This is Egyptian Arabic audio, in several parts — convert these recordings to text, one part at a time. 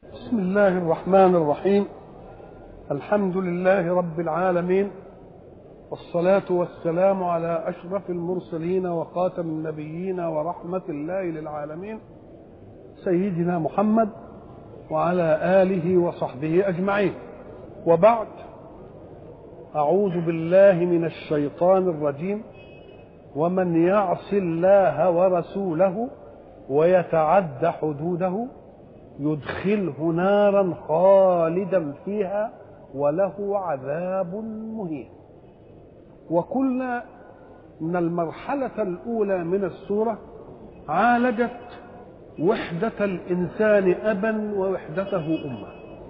بسم الله الرحمن الرحيم الحمد لله رب العالمين والصلاة والسلام على أشرف المرسلين وخاتم النبيين ورحمة الله للعالمين سيدنا محمد وعلى آله وصحبه أجمعين وبعد أعوذ بالله من الشيطان الرجيم ومن يعص الله ورسوله ويتعد حدوده يدخله نارا خالدا فيها وله عذاب مهين وقلنا ان المرحله الاولى من السوره عالجت وحده الانسان ابا ووحدته امه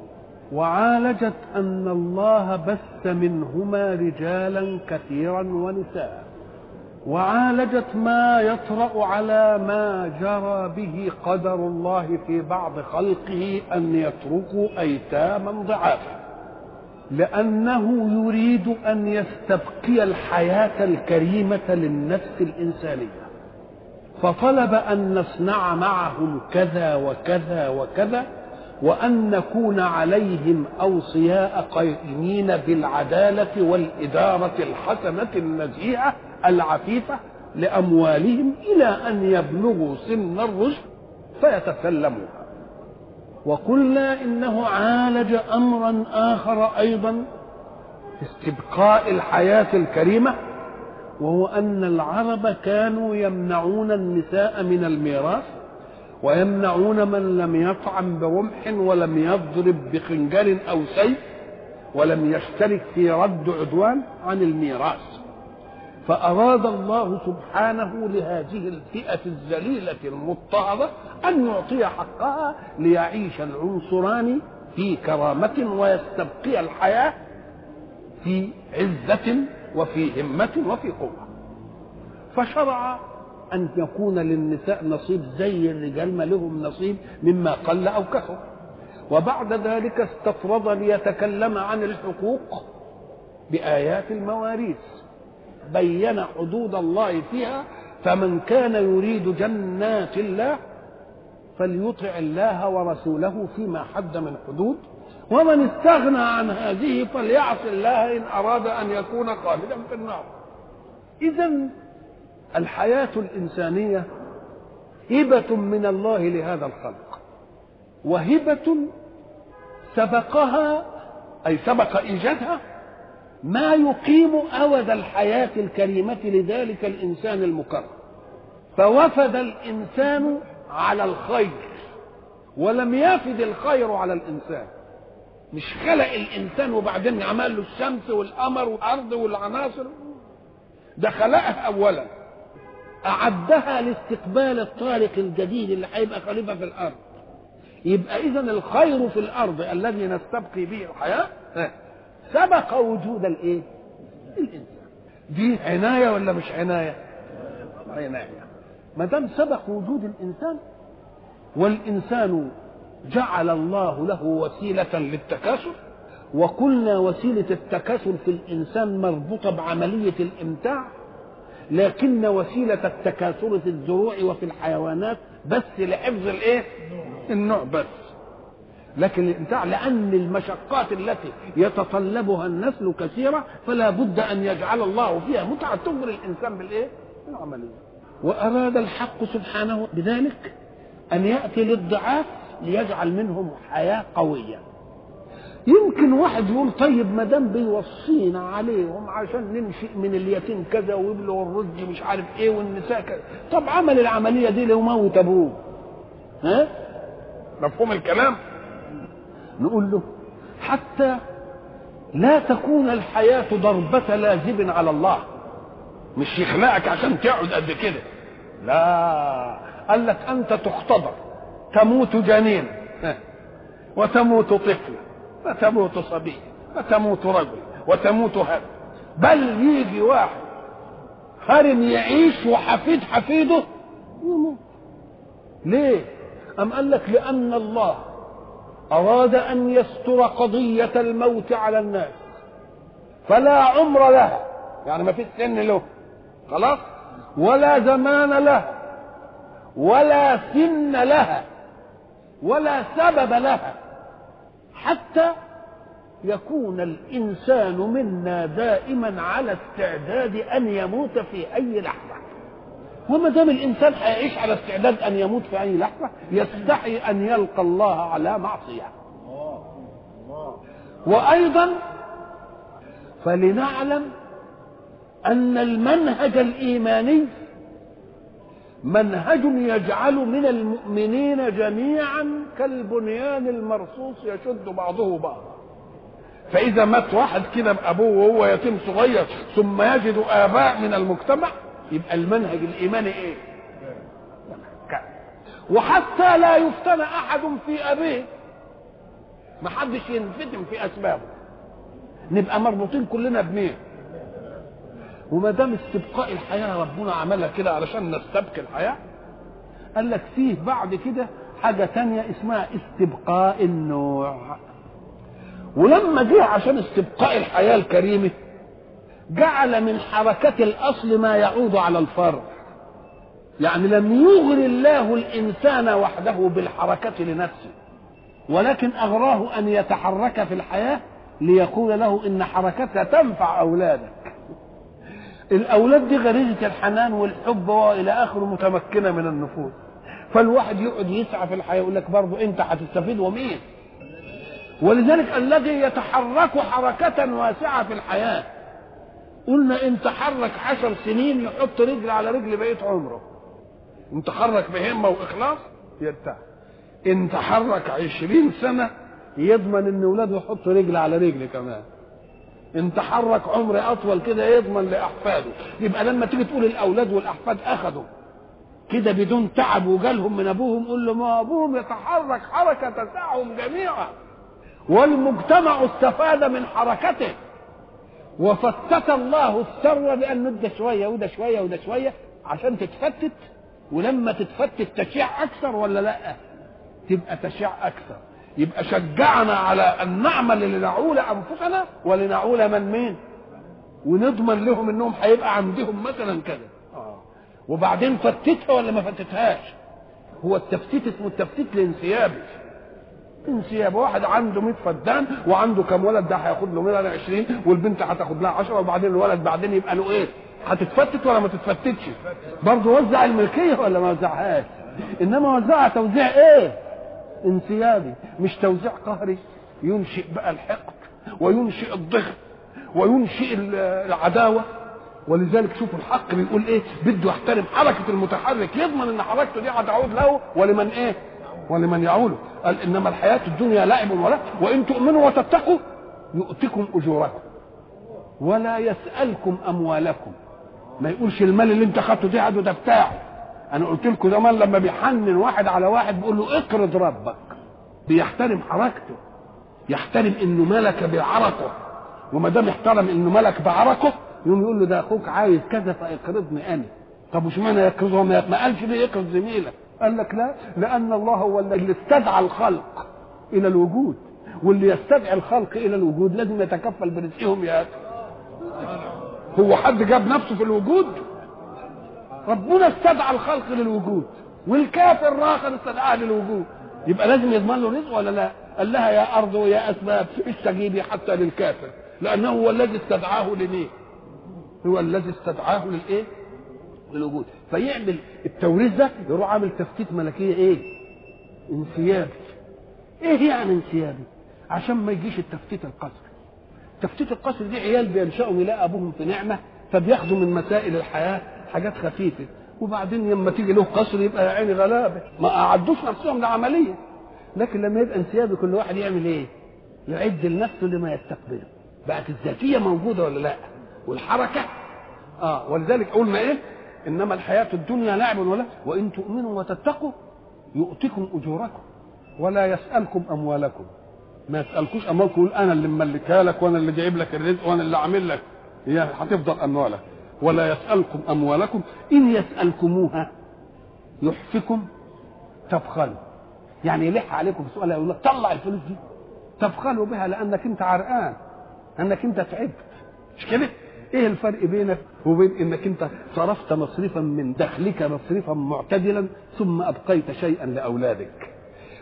وعالجت ان الله بث منهما رجالا كثيرا ونساء وعالجت ما يطرا على ما جرى به قدر الله في بعض خلقه ان يتركوا ايتاما ضعافا لانه يريد ان يستبقي الحياه الكريمه للنفس الانسانيه فطلب ان نصنع معهم كذا وكذا وكذا وان نكون عليهم اوصياء قائمين بالعداله والاداره الحسنه النزيهه العفيفه لاموالهم الى ان يبلغوا سن الرشد فيتسلموها وقلنا انه عالج امرا اخر ايضا في استبقاء الحياه الكريمه وهو ان العرب كانوا يمنعون النساء من الميراث ويمنعون من لم يطعم برمح ولم يضرب بخنجر او سيف ولم يشترك في رد عدوان عن الميراث فأراد الله سبحانه لهذه الفئة الذليلة المضطهدة أن يعطي حقها ليعيش العنصران في كرامة ويستبقي الحياة في عزة وفي همة وفي قوة فشرع أن يكون للنساء نصيب زي الرجال ما لهم نصيب مما قل أو كثر وبعد ذلك استفرض ليتكلم عن الحقوق بآيات المواريث بين حدود الله فيها فمن كان يريد جنات الله فليطع الله ورسوله فيما حد من حدود ومن استغنى عن هذه فليعص الله ان اراد ان يكون خالدا في النار اذا الحياه الانسانيه هبه من الله لهذا الخلق وهبه سبقها اي سبق ايجادها ما يقيم أود الحياة الكريمة لذلك الإنسان المكرم فوفد الإنسان على الخير ولم يفد الخير على الإنسان مش خلق الإنسان وبعدين عمل له الشمس والقمر والأرض والعناصر ده خلقها أولا أعدها لاستقبال الطارق الجديد اللي هيبقى خليفة في الأرض يبقى إذا الخير في الأرض الذي نستبقي به الحياة سبق وجود الايه الانسان دي عنايه ولا مش عنايه عنايه ما دام سبق وجود الانسان والانسان جعل الله له وسيله للتكاثر وقلنا وسيله التكاثر في الانسان مربوطه بعمليه الامتاع لكن وسيله التكاثر في الزروع وفي الحيوانات بس لحفظ الايه النوع بس لكن الامتاع لان المشقات التي يتطلبها النسل كثيره فلا بد ان يجعل الله فيها متعه تغري الانسان بالايه؟ بالعمليه. واراد الحق سبحانه بذلك ان ياتي للضعاف ليجعل منهم حياه قويه. يمكن واحد يقول طيب ما دام بيوصينا عليهم عشان ننشئ من اليتيم كذا ويبلغ الرز مش عارف ايه والنساء كذا، طب عمل العمليه دي لو موت ابوه. ها؟ مفهوم الكلام؟ نقول له حتى لا تكون الحياة ضربة لازم على الله مش يخلقك عشان تقعد قد كده لا قال لك أنت تختبر تموت جنين وتموت طفل وتموت صبي وتموت رجل وتموت هرم بل يجي واحد هرم يعيش وحفيد حفيده يموت ليه؟ أم قال لك لأن الله أراد أن يستر قضية الموت على الناس فلا عمر لها يعني ما فيش سن له خلاص ولا زمان له ولا سن لها ولا سبب لها حتى يكون الانسان منا دائما على استعداد ان يموت في اي لحظه وما دام الانسان هيعيش على استعداد ان يموت في اي لحظه يستحي ان يلقى الله على معصيه وايضا فلنعلم ان المنهج الايماني منهج يجعل من المؤمنين جميعا كالبنيان المرصوص يشد بعضه بعضا فاذا مات واحد كده بابوه وهو يتيم صغير ثم يجد اباء من المجتمع يبقى المنهج الايماني ايه وحتى لا يفتن احد في ابيه ما حدش ينفتن في اسبابه نبقى مربوطين كلنا بمين وما دام استبقاء الحياه ربنا عملها كده علشان نستبقي الحياه قال لك فيه بعد كده حاجه تانية اسمها استبقاء النوع ولما جه عشان استبقاء الحياه الكريمه جعل من حركة الأصل ما يعود على الفرع يعني لم يغر الله الإنسان وحده بالحركة لنفسه ولكن أغراه أن يتحرك في الحياة ليقول له إن حركتها تنفع أولادك الأولاد دي غريزة الحنان والحب وإلى آخره متمكنة من النفوذ فالواحد يقعد يسعى في الحياة يقول لك برضه أنت هتستفيد ومين ولذلك الذي يتحرك حركة واسعة في الحياة قلنا ان تحرك عشر سنين يحط رجل على رجل بقيه عمره ان تحرك بهمه واخلاص يرتاح ان تحرك عشرين سنه يضمن ان اولاده يحطوا رجل على رجل كمان ان تحرك عمر اطول كده يضمن لاحفاده يبقى لما تيجي تقول الاولاد والاحفاد اخذوا كده بدون تعب وجالهم من ابوهم قول له ما ابوهم يتحرك حركه تسعهم جميعا والمجتمع استفاد من حركته وفتت الله الثروة بأن ندى شوية وده شوية وده شوية عشان تتفتت ولما تتفتت تشيع أكثر ولا لا تبقى تشيع أكثر يبقى شجعنا على أن نعمل لنعول أنفسنا ولنعول من مين ونضمن لهم انهم هيبقى عندهم مثلا كذا وبعدين فتتها ولا ما فتتهاش هو التفتيت اسمه التفتيت الانسيابي انسياب واحد عنده 100 فدان وعنده كم ولد ده هياخد له منها 20 والبنت هتاخد لها 10 وبعدين الولد بعدين يبقى له ايه؟ هتتفتت ولا ما تتفتتش؟ برضه وزع الملكيه ولا ما وزعهاش؟ انما وزعها توزيع ايه؟ انسيابي مش توزيع قهري ينشئ بقى الحقد وينشئ الضغط وينشئ العداوه ولذلك شوفوا الحق بيقول ايه بده يحترم حركه المتحرك يضمن ان حركته دي هتعود له ولمن ايه ولمن يعوله قال انما الحياه الدنيا لعب ولا وان تؤمنوا وتتقوا يؤتكم اجوركم ولا يسالكم اموالكم ما يقولش المال اللي انت خدته ده ده بتاعه انا قلت لكم زمان لما بيحنن واحد على واحد بيقول له اقرض ربك بيحترم حركته يحترم انه ملك بعرقه وما دام احترم انه ملك بعرقه يقوم يقول له ده اخوك عايز كذا فاقرضني انا طب وش معنى يقرضه ما قالش ليه اقرض زميلك قال لك لا لان الله هو اللي استدعى الخلق الى الوجود واللي يستدعي الخلق الى الوجود لازم يتكفل برزقهم يا هو حد جاب نفسه في الوجود ربنا استدعى الخلق للوجود والكافر راخر استدعاه للوجود يبقى لازم يضمن له رزق ولا لا قال لها يا ارض ويا اسباب استجيبي حتى للكافر لانه هو الذي استدعاه لمين هو الذي استدعاه للايه للوجود فيعمل التوريث ده يروح عامل تفتيت ملكيه ايه انسيابي ايه يعني انسيابي عشان ما يجيش التفتيت القسري تفتيت القسري دي عيال بينشأوا يلاقي ابوهم في نعمه فبياخدوا من مسائل الحياه حاجات خفيفه وبعدين لما تيجي له قصر يبقى يا عيني غلابه ما اعدوش نفسهم لعمليه لكن لما يبقى انسيابي كل واحد يعمل ايه؟ يعد لنفسه لما يستقبله بقت الذاتيه موجوده ولا لا؟ والحركه اه ولذلك قلنا ايه؟ انما الحياه الدنيا لعب ولا وان تؤمنوا وتتقوا يؤتكم اجوركم ولا يسالكم اموالكم ما يسالكوش اموالكم يقول انا اللي مملكها لك وانا اللي جايب لك الرزق وانا اللي عامل لك هي هتفضل اموالك ولا يسالكم اموالكم ان يسالكموها يحفكم تبخلوا يعني يلح عليكم سؤال يقول لك طلع الفلوس دي تبخلوا بها لانك انت عرقان انك انت تعبت مش كده ايه الفرق بينك وبين انك انت صرفت مصرفا من دخلك مصرفا معتدلا ثم ابقيت شيئا لاولادك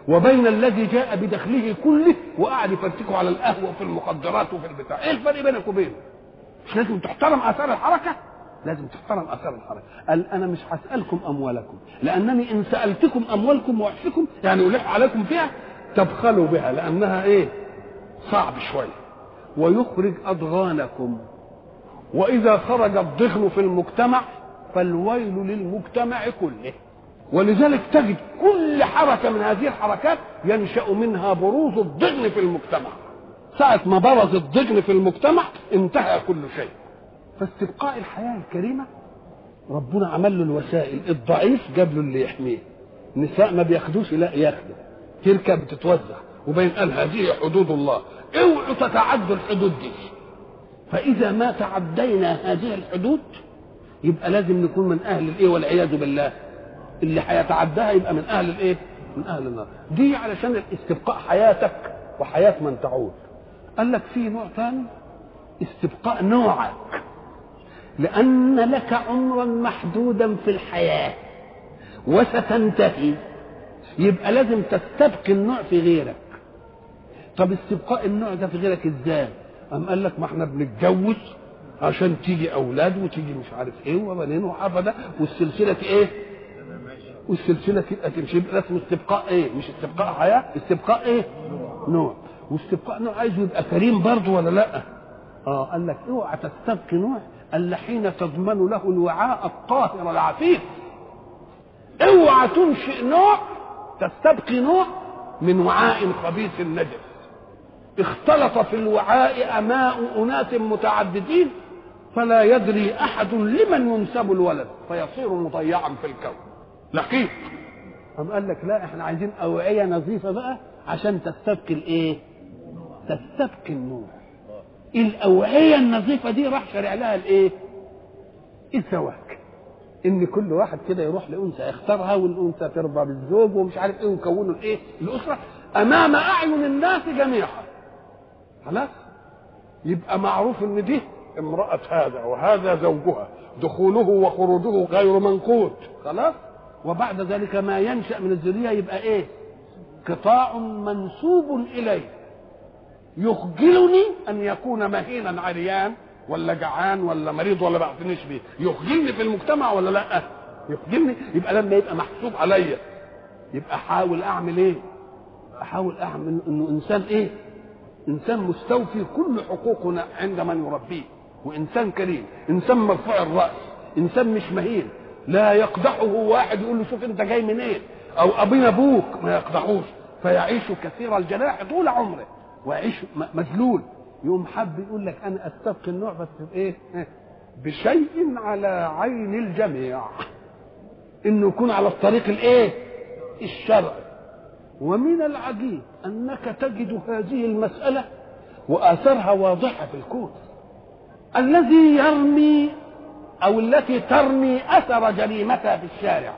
وبين الذي جاء بدخله كله وقعد يفرتكه على القهوه وفي المخدرات وفي البتاع ايه الفرق بينك وبينه مش لازم تحترم اثار الحركه لازم تحترم اثار الحركه قال انا مش هسالكم اموالكم لانني ان سالتكم اموالكم وحشكم يعني الح عليكم فيها تبخلوا بها لانها ايه صعب شويه ويخرج اضغانكم واذا خرج الضغن في المجتمع فالويل للمجتمع كله ولذلك تجد كل حركه من هذه الحركات ينشا منها بروز الضغن في المجتمع ساعه ما برز الضغن في المجتمع انتهى كل شيء فاستبقاء الحياه الكريمه ربنا عمل له الوسائل الضعيف جاب له اللي يحميه النساء ما بياخدوش لا ياخدوا تركب بتتوزع وبين قال هذه حدود الله اوعوا تتعدوا الحدود دي فاذا ما تعدينا هذه الحدود يبقى لازم نكون من اهل الايه والعياذ بالله اللي هيتعداها يبقى من اهل الايه من اهل النار دي علشان استبقاء حياتك وحياه من تعود قال لك في نوع ثاني استبقاء نوعك لان لك عمرا محدودا في الحياه وستنتهي يبقى لازم تستبقي النوع في غيرك طب استبقاء النوع ده في غيرك ازاي قام قال لك ما احنا بنتجوز عشان تيجي اولاد وتيجي مش عارف ايه وبنين وحفده والسلسله ايه والسلسله تبقى تمشي يبقى اسمه استبقاء ايه مش استبقاء حياه استبقاء ايه نوع واستبقاء نوع عايز يبقى كريم برضه ولا لا اه قال لك اوعى تستبقي نوع الا حين تضمن له الوعاء الطاهر العفيف اوعى تنشئ نوع تستبقي نوع من وعاء خبيث نجس اختلط في الوعاء اماء اناس متعددين فلا يدري احد لمن ينسب الولد فيصير مضيعا في الكون لقيط أم قال لك لا احنا عايزين اوعيه نظيفه بقى عشان تستبقي الايه تستبقي النور الاوعيه النظيفه دي راح شارع لها الايه الزواج ان كل واحد كده يروح لانثى يختارها والانثى ترضى بالزوج ومش عارف ايه ويكونوا الايه الاسره امام اعين الناس جميعا خلاص يبقى معروف ان دي امراه هذا وهذا زوجها دخوله وخروجه غير منقوط خلاص وبعد ذلك ما ينشا من الذريه يبقى ايه قطاع منسوب اليه يخجلني ان يكون مهينا عريان ولا جعان ولا مريض ولا بعتنيش بيه يخجلني في المجتمع ولا لا يخجلني يبقى لما يبقى محسوب عليا يبقى احاول اعمل ايه احاول اعمل انه انسان ايه انسان مستوفي كل حقوقنا عند من يربيه وانسان كريم انسان مرفوع الراس انسان مش مهين لا يقدحه واحد يقول له شوف انت جاي منين إيه؟ او ابينا ابوك ما يقدحوش فيعيش كثير الجناح طول عمره ويعيش مذلول يقوم حب يقول لك انا استبقي النوع بس بايه بشيء على عين الجميع انه يكون على الطريق الايه الشرعي ومن العجيب انك تجد هذه المساله واثرها واضحه في الكون الذي يرمي او التي ترمي اثر جريمتها في الشارع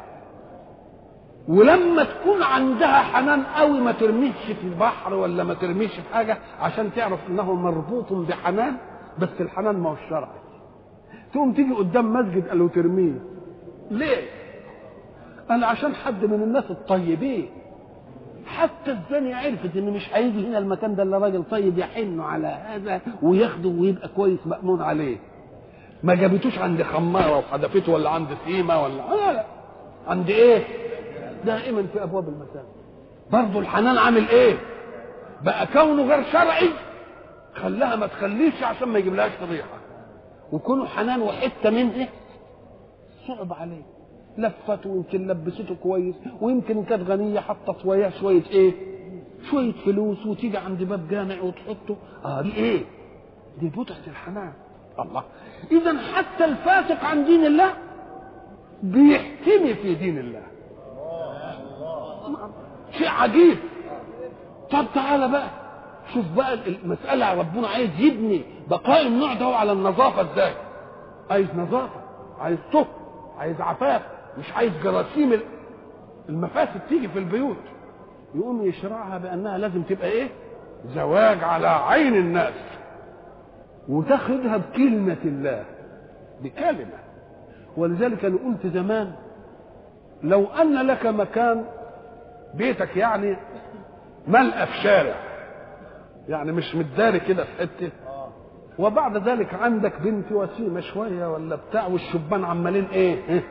ولما تكون عندها حنان قوي ما ترميش في البحر ولا ما ترميش في حاجه عشان تعرف انه مربوط بحنان بس الحنان ما هو الشرعي تقوم تيجي قدام مسجد قالوا ترميه ليه قال عشان حد من الناس الطيبين حتى الزانية عرفت ان مش هيجي هنا المكان ده الا راجل طيب يحن على هذا وياخده ويبقى كويس مأمون عليه ما جابتوش عند خمارة وحدفته ولا عند سيمة ولا لا لا عند ايه دائما في ابواب المساجد برضه الحنان عامل ايه بقى كونه غير شرعي خلاها ما تخليش عشان ما يجيبلهاش فضيحه وكونه حنان وحته منه صعب عليه لفته ويمكن لبسته كويس ويمكن كانت غنيه حطت وياه شويه ايه شويه فلوس وتيجي عند باب جامع وتحطه اه دي ايه دي بضعه الحنان الله اذا حتى الفاسق عن دين الله بيحتمي في دين الله شيء عجيب طب تعالى بقى شوف بقى المسألة ربنا عايز يبني بقاء النوع ده على النظافة ازاي عايز نظافة عايز طهر عايز عفاف مش عايز جراثيم المفاسد تيجي في البيوت يقوم يشرعها بأنها لازم تبقى ايه زواج على عين الناس وتاخدها بكلمة الله بكلمة ولذلك أنا قلت زمان لو أن لك مكان بيتك يعني ملقى في شارع يعني مش متداري كده في حته وبعد ذلك عندك بنت وسيمه شويه ولا بتاع والشبان عمالين ايه, إيه؟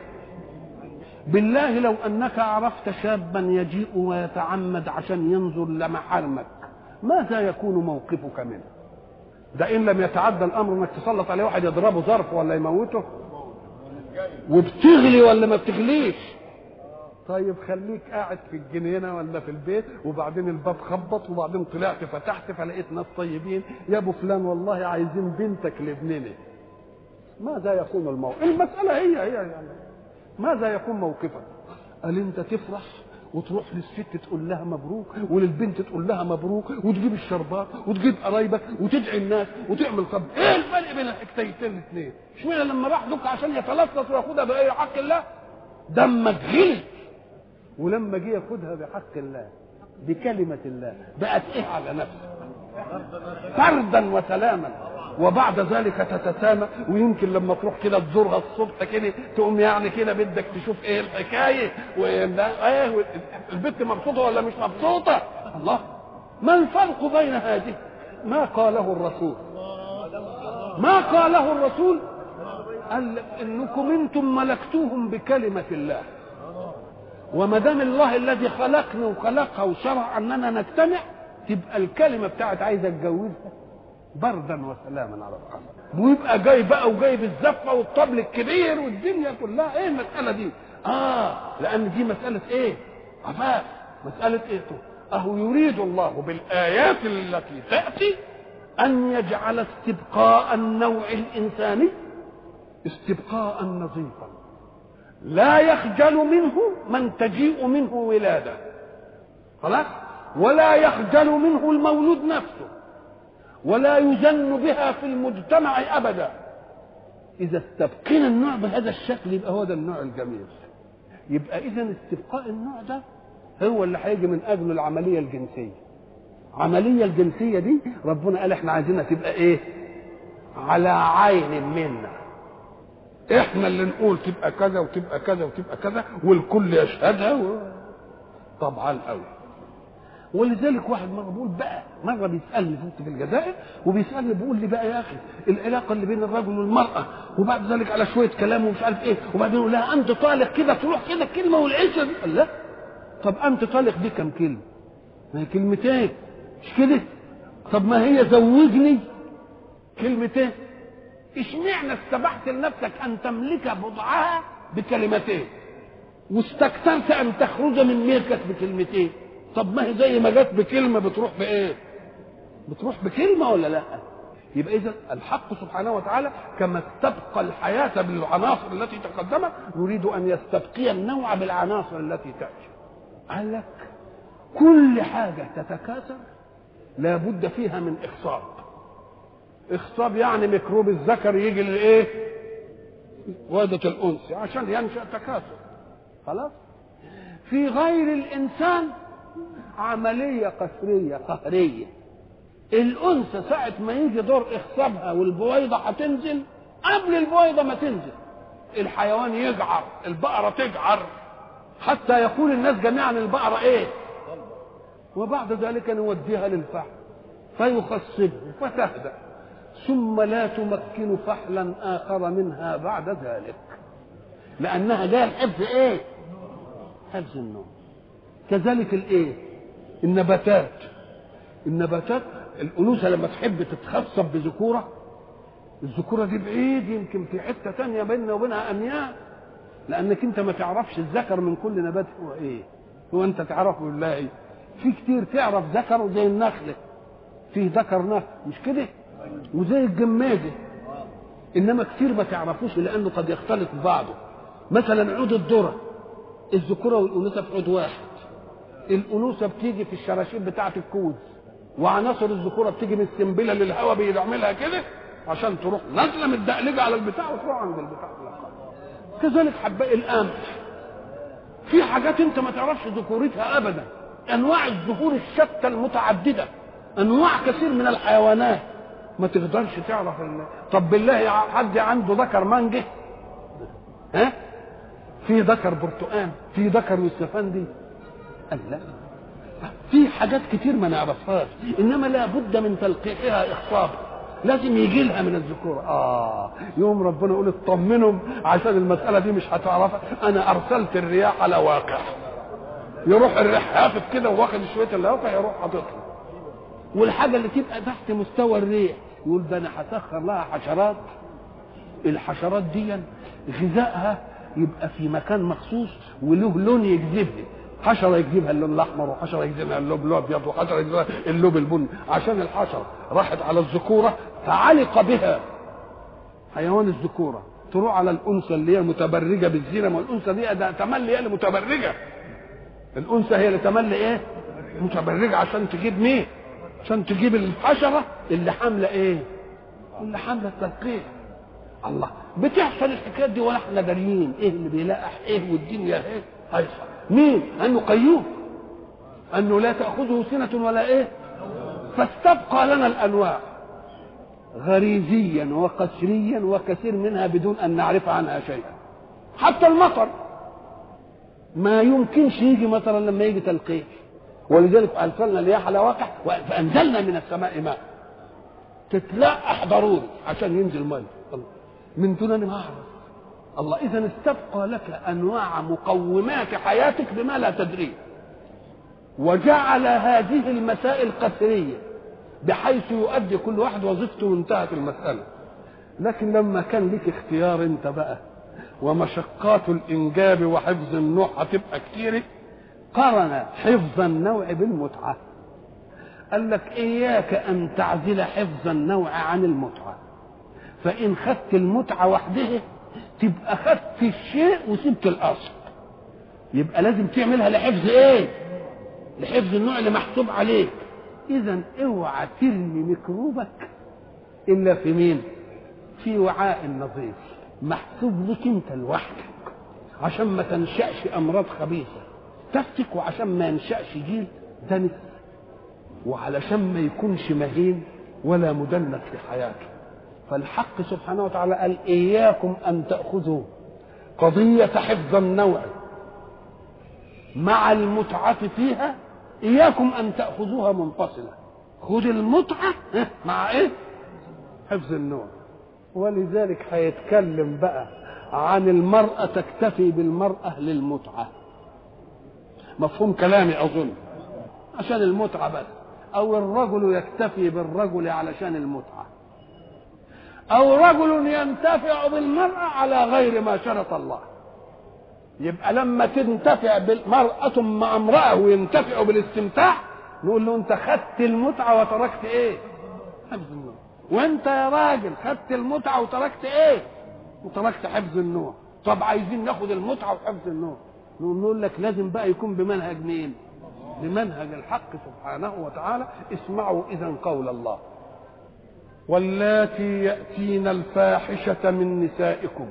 بالله لو انك عرفت شابا يجيء ويتعمد عشان ينظر لمحارمك ماذا يكون موقفك منه ده ان لم يتعدى الامر انك تسلط عليه واحد يضربه ظرف ولا يموته وبتغلي ولا ما بتغليش طيب خليك قاعد في الجنينه ولا في البيت وبعدين الباب خبط وبعدين طلعت فتحت فلقيت ناس طيبين يا ابو فلان والله عايزين بنتك لابننا ماذا يكون الموقف المساله هي هي يعني ماذا يكون موقفك قال انت تفرح وتروح للست تقول لها مبروك وللبنت تقول لها مبروك وتجيب الشربات وتجيب قرايبك وتدعي الناس وتعمل طب ايه الفرق بين الحكايتين الاثنين؟ اشمعنى لما راح دك عشان يتلصص وياخدها باي حق الله دمك غلي ولما جه ياخدها بحق الله بكلمة الله بقت ايه على نفسه فردا وسلاما وبعد ذلك تتسامى ويمكن لما تروح كده تزورها الصبح كده تقوم يعني كده بدك تشوف ايه الحكايه وايه البنت مبسوطه ولا مش مبسوطه الله ما الفرق بين هذه ما قاله الرسول ما قاله الرسول قال انكم انتم ملكتوهم بكلمه الله وما دام الله الذي خلقني وخلقها وشرع اننا نجتمع تبقى الكلمه بتاعت عايز اتجوزها بردا وسلاما على القمر ويبقى جاي بقى وجايب الزفه والطبل الكبير والدنيا كلها ايه المساله دي؟ اه لان دي مساله ايه؟ عفاف مساله ايه؟ اهو يريد الله بالايات التي تاتي ان يجعل استبقاء النوع الانساني استبقاء نظيفا لا يخجل منه من تجيء منه ولاده خلاص ولا يخجل منه المولود نفسه ولا يزن بها في المجتمع ابدا اذا استبقينا النوع بهذا الشكل يبقى هو ده النوع الجميل يبقى اذا استبقاء النوع ده هو اللي هيجي من اجله العمليه الجنسيه العمليه الجنسيه دي ربنا قال احنا عايزينها تبقى ايه على عين منا احنا اللي نقول تبقى كذا وتبقى كذا وتبقى كذا والكل يشهدها و... طبعا قوي ولذلك واحد مره بيقول بقى مره بيسالني كنت في الجزائر وبيسالني بيقول لي بقى يا اخي العلاقه اللي بين الرجل والمراه وبعد ذلك على شويه كلام ومش عارف ايه وبعدين يقول لها انت طالق كده تروح كده كلمه والعيشه دي قال لا طب انت طالق دي كم كلمه؟ ما هي كلمتين مش كده؟ طب ما هي زوجني كلمتين اشمعنى استبحت لنفسك ان تملك بضعها بكلمتين واستكثرت ان تخرج من ملكك بكلمتين طب ما هي زي ما جت بكلمه بتروح بايه بتروح بكلمه ولا لا يبقى اذا الحق سبحانه وتعالى كما استبقى الحياه بالعناصر التي تقدمت يريد ان يستبقي النوع بالعناصر التي تاتي قال لك كل حاجه تتكاثر لابد فيها من اخصاب اخصاب يعني ميكروب الذكر يجي لايه وادة الانثى عشان ينشا تكاثر خلاص في غير الانسان عمليه قسريه قهريه الانثى ساعه ما يجي دور اخصابها والبويضه هتنزل قبل البويضه ما تنزل الحيوان يجعر البقره تجعر حتى يقول الناس جميعا البقره ايه وبعد ذلك نوديها للفحم فيخصبه فتهدأ ثم لا تمكن فحلا آخر منها بعد ذلك لأنها جاية حفظ إيه؟ حفظ النوم كذلك الإيه؟ النباتات النباتات الأنوثة لما تحب تتخصب بذكورة الذكورة دي بعيد يمكن في حتة تانية بيننا وبينها أميال لأنك أنت ما تعرفش الذكر من كل نبات هو إيه هو أنت تعرفه بالله إيه في كتير تعرف ذكر زي النخلة فيه ذكر نخل مش كده وزي الجماجة إنما كتير ما تعرفوش لأنه قد يختلط ببعضه مثلا عود الذرة الذكورة والأنوثة في عود واحد الأنوثة بتيجي في الشراشيب بتاعة الكوز وعناصر الذكورة بتيجي من السنبلة اللي الهواء بيعملها كده عشان تروح نازلة متدقلجة على البتاع وتروح عند البتاع كذلك حباء القمح في حاجات انت ما تعرفش ذكورتها ابدا انواع الزهور الشتى المتعدده انواع كثير من الحيوانات ما تقدرش تعرف ال... طب بالله حد عنده ذكر مانجه ها في ذكر برتقان في ذكر يوسفندي قال لا في حاجات كتير ما نعرفهاش انما لا بد من تلقيحها اخصابا لازم يجي لها من الذكور اه يوم ربنا يقول اطمنهم عشان المساله دي مش هتعرفها انا ارسلت الرياح على واقع يروح الريح هافف كده واخد شويه الواقع يروح حاططها والحاجه اللي تبقى تحت مستوى الريح يقول ده انا هسخر لها حشرات الحشرات دي غذائها يبقى في مكان مخصوص وله لون يجذبها حشره يجذبها اللون الاحمر وحشره يجذبها اللون الابيض وحشره يجذبها اللون البني عشان الحشره راحت على الذكوره فعلق بها حيوان الذكوره تروح على الانثى اللي هي متبرجه بالزينه ما الانثى دي ده تملي هي اللي متبرجه الانثى هي اللي تملي ايه متبرجه عشان تجيب مين عشان تجيب الحشره اللي حامله ايه اللي حامله التلقيح الله بتحصل الحكايات دي ولا احنا داريين ايه اللي بيلقح ايه والدنيا ايه هيحصل مين انه قيوم انه لا تاخذه سنه ولا ايه فاستبقى لنا الانواع غريزيا وقسريا وكثير منها بدون ان نعرف عنها شيئا حتى المطر ما يمكنش يجي مثلا لما يجي تلقيح ولذلك ارسلنا الرياح على واقع فانزلنا من السماء ماء تتلقح ضروري عشان ينزل ميه من دون ان اعرف الله اذا استبقى لك انواع مقومات حياتك بما لا تدريه وجعل هذه المسائل قسريه بحيث يؤدي كل واحد وظيفته وانتهت المساله لكن لما كان لك اختيار انت بقى ومشقات الانجاب وحفظ النوع هتبقى كتير قرن حفظ النوع بالمتعه قال لك اياك ان تعزل حفظ النوع عن المتعه فان خدت المتعه وحدها تبقى خدت الشيء وسبت الاصل يبقى لازم تعملها لحفظ ايه لحفظ النوع اللي محسوب عليك اذا اوعى ترمي ميكروبك الا في مين في وعاء نظيف محسوب لك انت لوحدك عشان ما تنشأش امراض خبيثه تفتك وعشان ما ينشأش جيل دنس وعلشان ما يكونش مهين ولا مدنس في حياته فالحق سبحانه وتعالى قال إياكم أن تأخذوا قضية حفظ النوع مع المتعة فيها إياكم أن تأخذوها منفصلة خذ المتعة مع إيه؟ حفظ النوع ولذلك هيتكلم بقى عن المرأة تكتفي بالمرأة للمتعة مفهوم كلامي أظن عشان المتعة بس أو الرجل يكتفي بالرجل علشان المتعة أو رجل ينتفع بالمرأة على غير ما شرط الله يبقى لما تنتفع بالمرأة مع امرأة وينتفع بالاستمتاع نقول له أنت خدت المتعة وتركت إيه؟ حفظ النوع وأنت يا راجل خدت المتعة وتركت إيه؟ وتركت حفظ النوع طب عايزين ناخد المتعة وحفظ النوع نقول لك لازم بقى يكون بمنهج مين؟ بمنهج الحق سبحانه وتعالى اسمعوا إذا قول الله واللاتي يأتين الفاحشة من نسائكم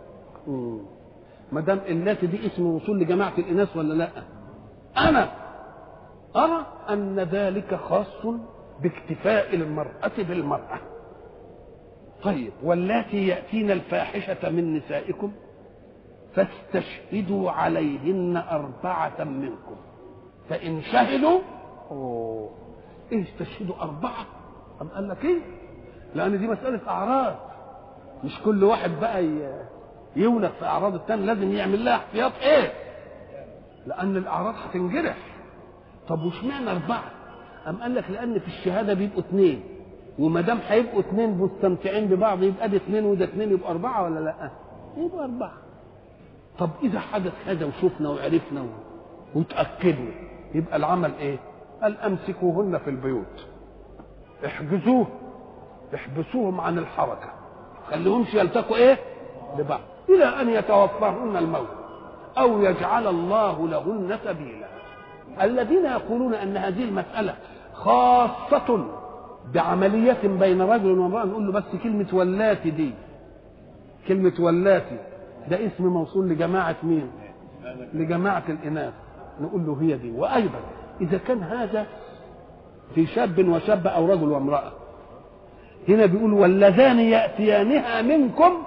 ما دام اللاتي دي اسم وصول لجماعة الإناث ولا لا؟ أنا أرى أن ذلك خاص باكتفاء المرأة بالمرأة. طيب واللاتي يأتين الفاحشة من نسائكم فاستشهدوا عليهن أربعة منكم فإن شهدوا أوه إيه استشهدوا أربعة؟ أم قال لك إيه؟ لان دي مساله اعراض مش كل واحد بقى يولد في اعراض التاني لازم يعمل لها احتياط ايه لان الاعراض هتنجرح طب واشمعنى اربعه ام قال لك لان في الشهاده بيبقوا اثنين وما دام هيبقوا اثنين مستمتعين ببعض يبقى ده اثنين وده اثنين يبقوا اربعه ولا لا؟ يبقوا اربعه طب اذا حدث هذا وشفنا وعرفنا وتاكدنا يبقى العمل ايه؟ قال امسكوهن في البيوت احجزوه احبسوهم عن الحركة خليهمش يلتقوا ايه لبعض إلى أن يتوفاهن الموت أو يجعل الله لهن سبيلا الذين يقولون أن هذه المسألة خاصة بعملية بين رجل وامرأة نقول له بس كلمة ولاتي دي كلمة ولاتي ده اسم موصول لجماعة مين؟ لجماعة الإناث نقول له هي دي وأيضا إذا كان هذا في شاب وشاب أو رجل وامرأة هنا بيقول واللذان يأتيانها منكم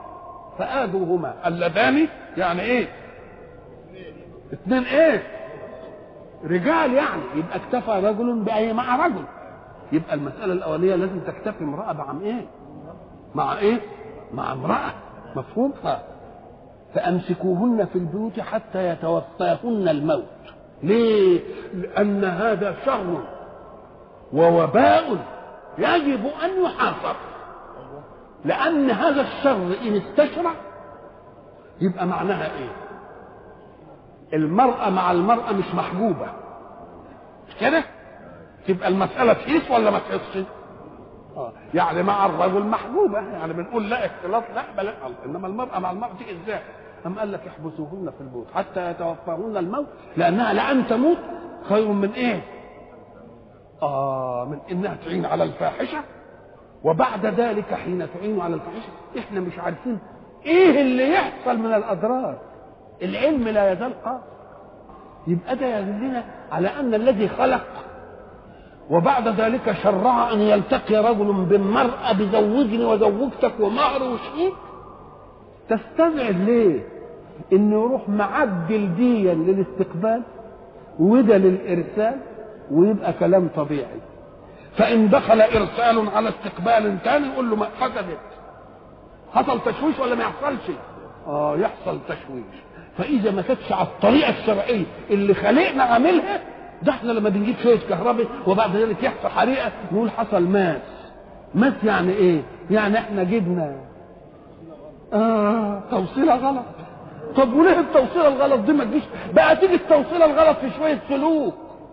فآذوهما اللذان يعني ايه اثنين ايه رجال يعني يبقى اكتفى رجل بأي مع رجل يبقى المسألة الأولية لازم تكتفي امرأة مع إيه؟ مع إيه؟ مع امرأة مفهوم؟ ها فأمسكوهن في البيوت حتى يتوفاهن الموت ليه؟ لأن هذا شر ووباء يجب أن يحافظ لأن هذا الشر إن استشرع يبقى معناها إيه؟ المرأة مع المرأة مش محجوبة مش كده؟ تبقى المسألة تقيس ولا ما تقيسش؟ آه. يعني مع الرجل محجوبة يعني بنقول لا اختلاط لا بل إنما المرأة مع المرأة تيجي إزاي؟ أم قال لك احبسوهن في البيوت حتى يتوفاهن الموت لأنها لأن تموت خير من إيه؟ آه من إنها تعين على الفاحشة وبعد ذلك حين تعين على الفاحشة إحنا مش عارفين إيه اللي يحصل من الأضرار العلم لا يزال قائم يبقى ده يدلنا على أن الذي خلق وبعد ذلك شرع أن يلتقي رجل بامرأة بزوجني وزوجتك ومهر وشيك تستبعد ليه؟ انه يروح معدل ديا للاستقبال وده للارسال ويبقى كلام طبيعي فان دخل ارسال على استقبال ثاني يقول له ما حدثت حصل تشويش ولا ما يحصلش؟ اه يحصل تشويش فاذا ما كانتش على الطريقه الشرعيه اللي خلقنا عاملها ده احنا لما بنجيب شويه كهرباء وبعد ذلك يحصل حريقه نقول حصل ماس ماس يعني ايه؟ يعني احنا جبنا آه توصيله غلط طب وليه التوصيله الغلط دي ما تجيش بقى تيجي التوصيله الغلط في شويه سلوك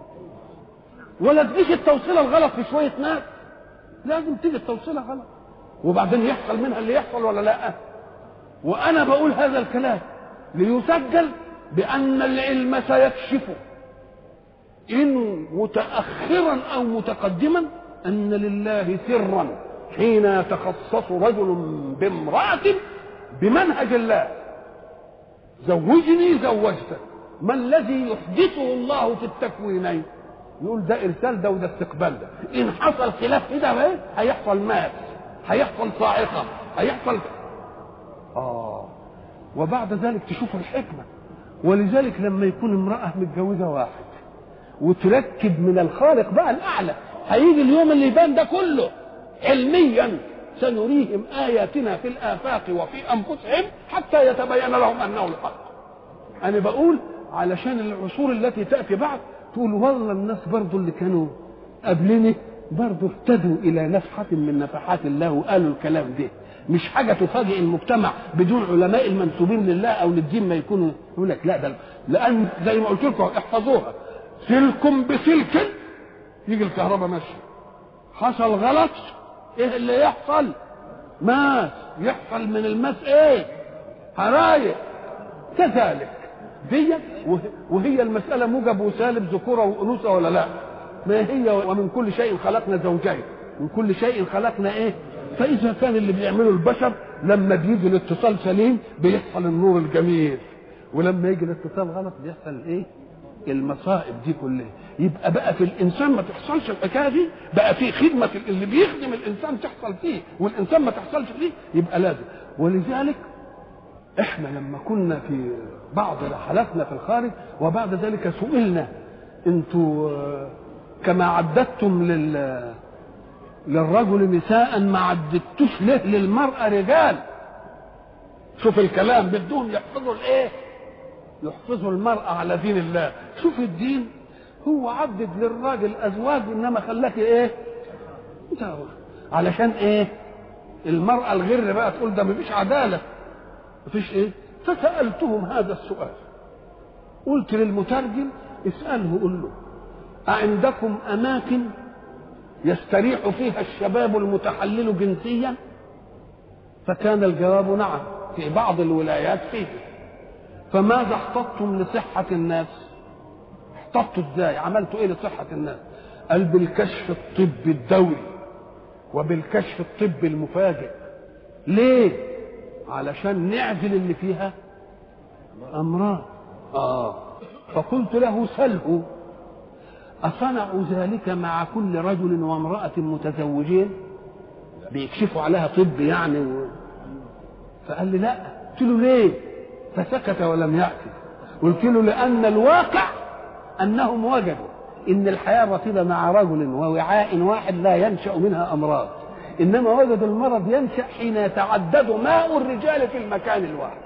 ولا تجيش التوصيله الغلط في شويه ناس لازم تيجي التوصيله غلط وبعدين يحصل منها اللي يحصل ولا لا وانا بقول هذا الكلام ليسجل بان العلم سيكشف ان متاخرا او متقدما ان لله سرا حين يتخصص رجل بامراه بمنهج الله زوجني زوجتك ما الذي يحدثه الله في التكوينين يقول ده ارسال ده وده استقبال ده ان حصل خلاف كده بقى هيحصل مات هيحصل صاعقه هيحصل اه وبعد ذلك تشوف الحكمه ولذلك لما يكون امراه متجوزه واحد وتركب من الخالق بقى الاعلى هيجي اليوم اللي يبان ده كله علميا سنريهم آياتنا في الآفاق وفي أنفسهم حتى يتبين لهم أنه الحق أنا بقول علشان العصور التي تأتي بعد تقول والله الناس برضو اللي كانوا قبلني برضو اهتدوا إلى نفحة من نفحات الله وقالوا الكلام ده مش حاجة تفاجئ المجتمع بدون علماء المنسوبين لله أو للدين ما يكونوا يقول لك لا ده لأن زي ما قلت لكم احفظوها سلك بسلك يجي الكهرباء ماشية حصل غلط ايه اللي يحصل ماس يحصل من الماس ايه حرايق كذلك دي وهي المسألة موجب وسالب ذكورة وأنوثة ولا لا ما هي ومن كل شيء خلقنا زوجين من كل شيء خلقنا ايه فإذا كان اللي بيعمله البشر لما بيجي الاتصال سليم بيحصل النور الجميل ولما يجي الاتصال غلط بيحصل ايه المصائب دي كلها يبقى بقى في الانسان ما تحصلش الحكايه دي بقى في خدمه اللي بيخدم الانسان تحصل فيه والانسان ما تحصلش فيه يبقى لازم ولذلك احنا لما كنا في بعض رحلاتنا في الخارج وبعد ذلك سئلنا انتوا كما عددتم لل للرجل نساء ما عددتوش ليه للمرأة رجال شوف الكلام بدهم يحفظوا الايه يحفظوا المرأة على دين الله شوف الدين هو عدد للراجل ازواج انما خلاك ايه علشان ايه المرأة الغر بقى تقول ده مفيش عدالة مفيش ايه فسألتهم هذا السؤال قلت للمترجم اسأله قل له أعندكم أماكن يستريح فيها الشباب المتحلل جنسيا فكان الجواب نعم في بعض الولايات فيه فماذا احتطتم لصحة الناس احتطتوا ازاي عملتوا ايه لصحة الناس قال بالكشف الطبي الدوري وبالكشف الطبي المفاجئ ليه علشان نعزل اللي فيها امراض اه فقلت له سله أصنعوا ذلك مع كل رجل وامرأة متزوجين بيكشفوا عليها طب يعني و... فقال لي لا قلت له ليه فسكت ولم يأتي قلت له لأن الواقع انهم وجدوا ان الحياه الرطيبه مع رجل ووعاء واحد لا ينشا منها امراض انما وجدوا المرض ينشا حين يتعدد ماء الرجال في المكان الواحد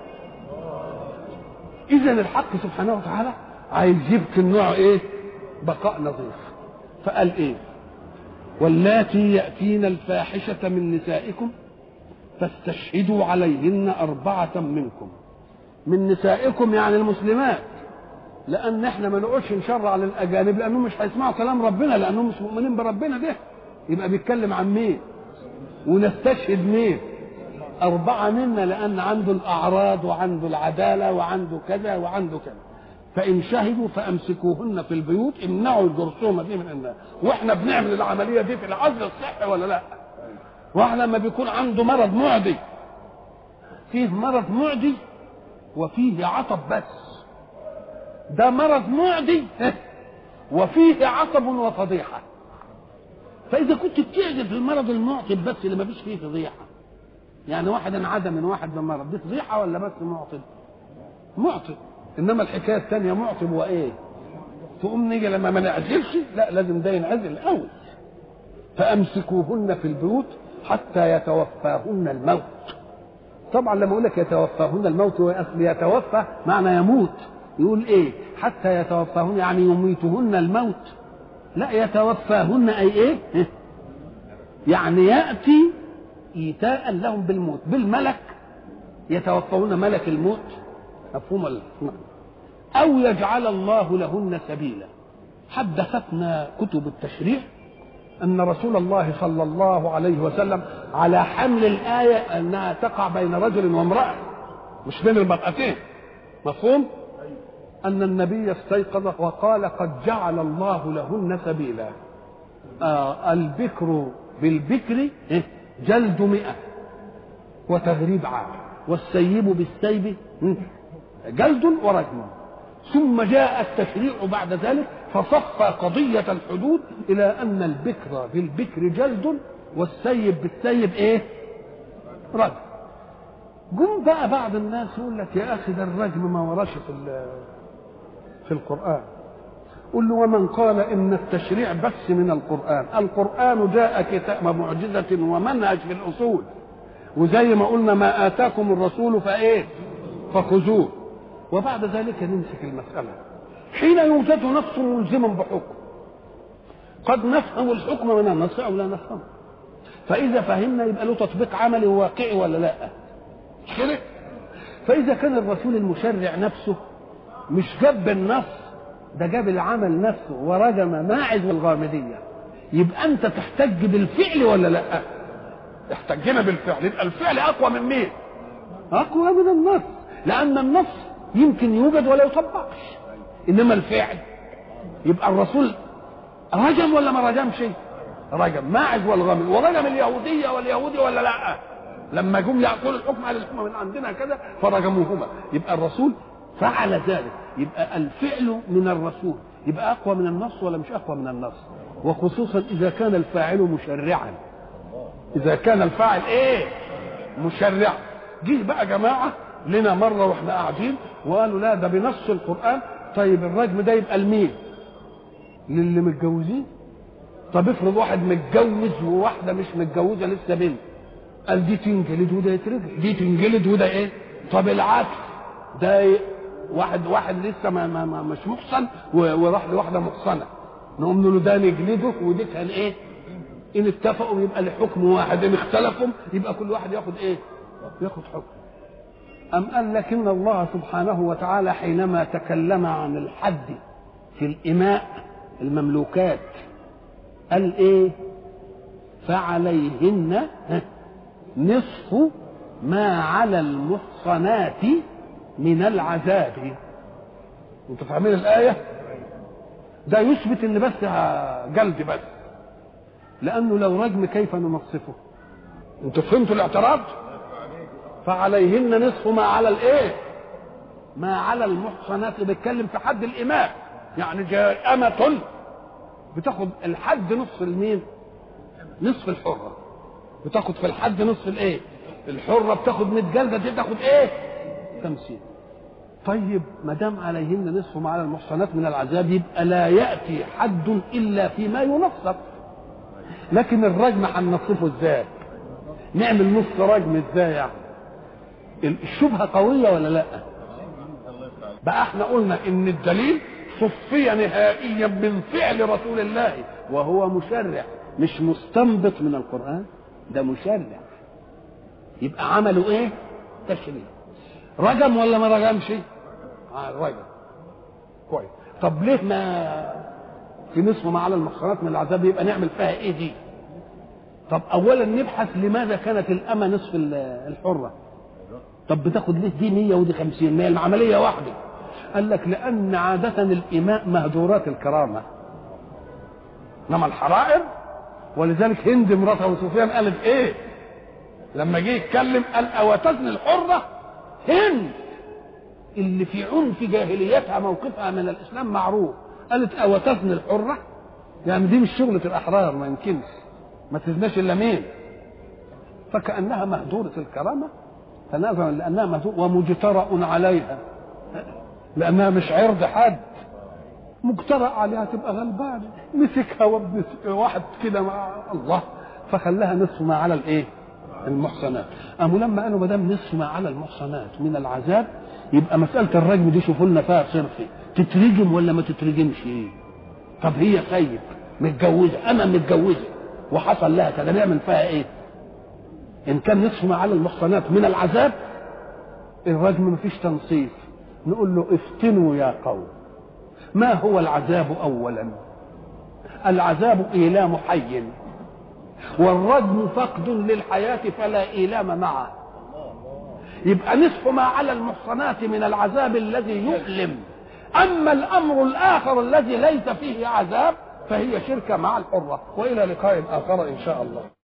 اذا الحق سبحانه وتعالى عايز يبقي النوع ايه بقاء نظيف فقال ايه واللاتي ياتين الفاحشه من نسائكم فاستشهدوا عليهن اربعه منكم من نسائكم يعني المسلمات لان احنا ما نقعدش نشرع للاجانب لانهم مش هيسمعوا كلام ربنا لانهم مش مؤمنين بربنا ده يبقى بيتكلم عن مين ونستشهد مين أربعة منا لأن عنده الأعراض وعنده العدالة وعنده كذا وعنده كذا فإن شهدوا فأمسكوهن في البيوت امنعوا الجرثومة دي من الناس وإحنا بنعمل العملية دي في العزل الصحي ولا لا واحد لما بيكون عنده مرض معدي فيه مرض معدي وفيه عطب بس ده مرض معدي وفيه عطب وفضيحه فاذا كنت بتعزل في المرض المعطب بس اللي ما فيش فيه فضيحه يعني واحد انعدم من واحد بمرض دي فضيحه ولا بس معطب معطب انما الحكايه الثانيه معطب وايه تقوم نيجي لما ما نعزلش لا لازم ده ينعزل الاول فامسكوهن في البيوت حتى يتوفاهن الموت طبعا لما اقول لك يتوفاهن الموت هو اصل يتوفى معنى يموت يقول ايه حتى يتوفاهن يعني يميتهن الموت لا يتوفاهن اي ايه يعني ياتي ايتاء لهم بالموت بالملك يتوفون ملك الموت مفهوم المعنى او يجعل الله لهن سبيلا حدثتنا كتب التشريع ان رسول الله صلى الله عليه وسلم على حمل الايه انها تقع بين رجل وامراه مش بين المرأتين مفهوم ان النبي استيقظ وقال قد جعل الله لهن سبيلا آه البكر بالبكر جلد مئة وتغريب عام والسيب بالسيب جلد ورجم ثم جاء التشريع بعد ذلك فصفى قضية الحدود إلى أن البكر بالبكر جلد والسيب بالسيب إيه؟ رجم جم بقى بعض الناس يقول لك يا أخي ده الرجم ما وراش في في القرآن قل له ومن قال إن التشريع بس من القرآن القرآن جاء كتاب معجزة ومنهج في الأصول وزي ما قلنا ما آتاكم الرسول فإيه فخذوه وبعد ذلك نمسك المسألة حين يوجد نص ملزم بحكم قد نفهم الحكم من النص أو لا نفهمه فإذا فهمنا يبقى له تطبيق عملي وواقعي ولا لا كده فإذا كان الرسول المشرع نفسه مش جاب النص ده جاب العمل نفسه ورجم ماعز والغامدية يبقى أنت تحتج بالفعل ولا لا احتجنا بالفعل يبقى الفعل أقوى من مين أقوى من النص لأن النص يمكن يوجد ولا يطبقش إنما الفعل يبقى الرسول رجم ولا ما رجمش رجم ماعز والغامد ورجم اليهودية واليهودي ولا لا لما جم يأكلوا الحكم على الحكم من عندنا كذا فرجموهما يبقى الرسول فعل ذلك يبقى الفعل من الرسول يبقى اقوى من النص ولا مش اقوى من النص وخصوصا اذا كان الفاعل مشرعا اذا كان الفاعل ايه مشرعا جه بقى جماعه لنا مره واحنا قاعدين وقالوا لا ده بنص القران طيب الرجم ده يبقى لمين للي متجوزين طب افرض واحد متجوز وواحده مش متجوزه لسه بنت قال دي تنجلد وده يترجم دي تنجلد وده ايه طب العكس ده واحد واحد لسه ما, ما, ما مش محصن وراح لواحده محصنه نقوم له ده نجلده ودي كان ايه؟ ان اتفقوا يبقى الحكم واحد ان اختلفوا يبقى كل واحد ياخد ايه؟ ياخد حكم أم قال لكن الله سبحانه وتعالى حينما تكلم عن الحد في الإماء المملوكات قال إيه؟ فعليهن نصف ما على المحصنات من العذاب انتوا فاهمين الايه ده يثبت ان بس جلد بس لانه لو رجم كيف ننصفه انتوا فهمتوا الاعتراض فعليهن نصف ما على الايه ما على المحصنات بيتكلم في حد الاماء يعني جاء أمة بتاخد الحد نصف المين نصف الحرة بتاخد في الحد نصف الايه الحرة بتاخد 100 جلدة دي تاخد ايه 50 طيب ما دام عليهن نصف ما على المحصنات من العذاب يبقى لا ياتي حد الا فيما ينصف لكن الرجم هننصفه ازاي؟ نعمل نص رجم ازاي يعني؟ الشبهه قويه ولا لا؟ بقى احنا قلنا ان الدليل صفي نهائيا من فعل رسول الله وهو مشرع مش مستنبط من القران ده مشرع يبقى عملوا ايه؟ تشريع رجم ولا ما رجمش؟ آه رجم كويس طب ليه ما في نصف ما على المحصنات من العذاب يبقى نعمل فيها ايه دي؟ طب اولا نبحث لماذا كانت الامه نصف الحره؟ طب بتاخد ليه دي 100 ودي 50 ما هي العمليه واحده قال لك لان عاده الاماء مهدورات الكرامه انما الحرائر ولذلك هند مرات ابو سفيان قالت ايه؟ لما جه يتكلم قال اوتزن الحره هند اللي في عنف جاهليتها موقفها من الاسلام معروف قالت اوتزن الحره يعني دي مش شغله الاحرار ما يمكنش ما تزناش الا مين فكانها مهدوره الكرامه فنظرا لانها مهدوره ومجترأ عليها لانها مش عرض حد مجترأ عليها تبقى غلبانه مسكها وابن واحد كده مع الله فخلاها نصف ما على الايه؟ المحصنات قاموا لما قالوا ما دام نصف ما على المحصنات من العذاب يبقى مساله الرجم دي شوفوا لنا فيها صرف تترجم ولا ما تترجمش ايه طب هي سيد متجوزه انا متجوزه وحصل لها كده نعمل فيها ايه ان كان نصف ما على المحصنات من العذاب الرجم ما فيش تنصيف نقول له افتنوا يا قوم ما هو العذاب اولا العذاب ايلام حي والرجم فقد للحياة فلا إيلام معه يبقى نصف ما على المحصنات من العذاب الذي يؤلم أما الأمر الآخر الذي ليس فيه عذاب فهي شركة مع الحرة وإلى لقاء آخر إن شاء الله